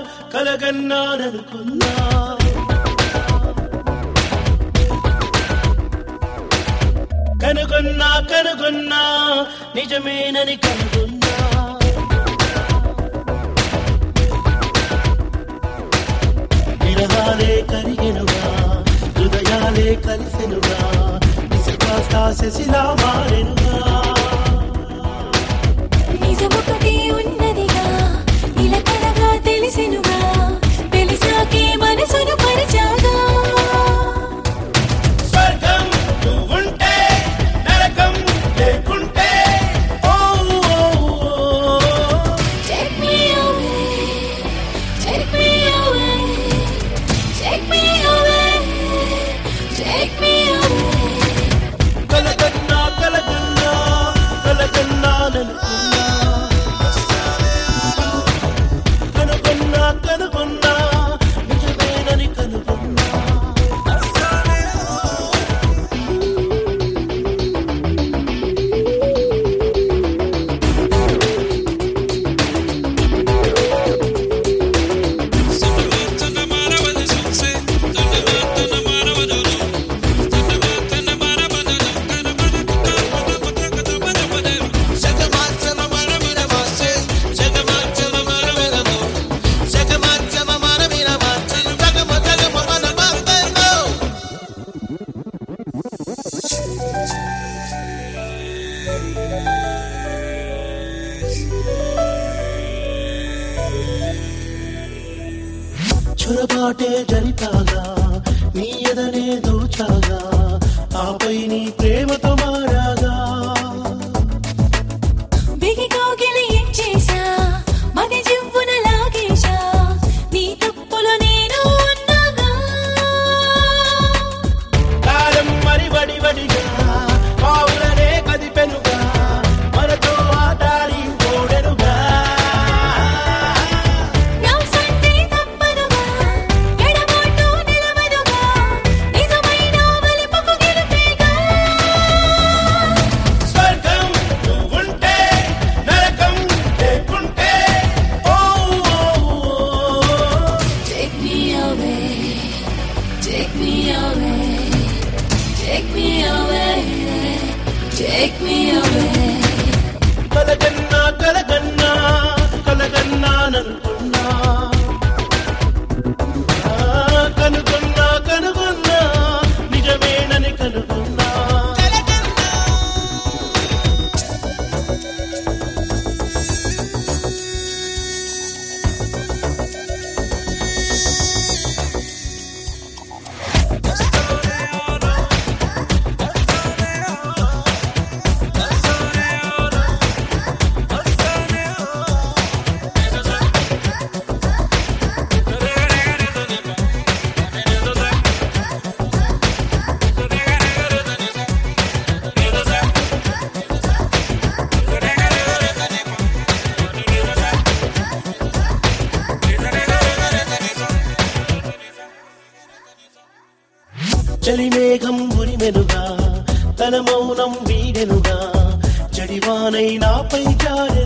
కలగన్నాననుకున్నా కనుగొన్నా కనుగొన్నా నిజమేనని కనుగొన్నా విరహాలే కరిగెనుగా హృదయాలే కలిసెనుగా ఇసుకాస్త శశిలా మారెనుగా నిజమొకటి ఉన్నదిగా నిలకడగా తెలిసెనుగా తెలిసాకే మనసును పరిచాగా స్వర్గం నువ్వుంటే నరకం లేకుంటే ఓ ఓ, ఓ. Take me away, take me away, take me away, take me away. కలగన్నా కలగన్నా కలగన్నాననుకున్నా కనుగొన్నా కనుగొన్నా నిజమేనని కనుగొన్నా చొరబాటే జరిపాగా నీ ఎదనే దోచాగా ఆపై నీ ప్రేమతో మారాగా బిగి కౌగిలి ఇచ్చేసా మది జివ్వున లాగేశా నీ తప్పులో నేను ఉన్నాగా కాలం మరి వడి వడిగా పావులనే కదిపెనుగా మనతో ఆటాడి ఓడెనుగా నా సంటే తప్పదుగా ఎడబాటు నిలవదుగా నిజమైన వలపుకు గెలుపేగా స్వర్గం నువ్వుంటే నరకం లేకుంటే ఓ ఓ, ఓ. Take me away, take me away, take me away, take me away. కలగన్నా కలగన్నా కలగన్నాననుకున్నా ఆ, కనుగొన్నా కనుగొన్నా నిజమేనని కనుగొన్నా చలిమేఘం ఉరిమెనుగా తన మౌనం వీడెనుగా జడివానై నాపై జారె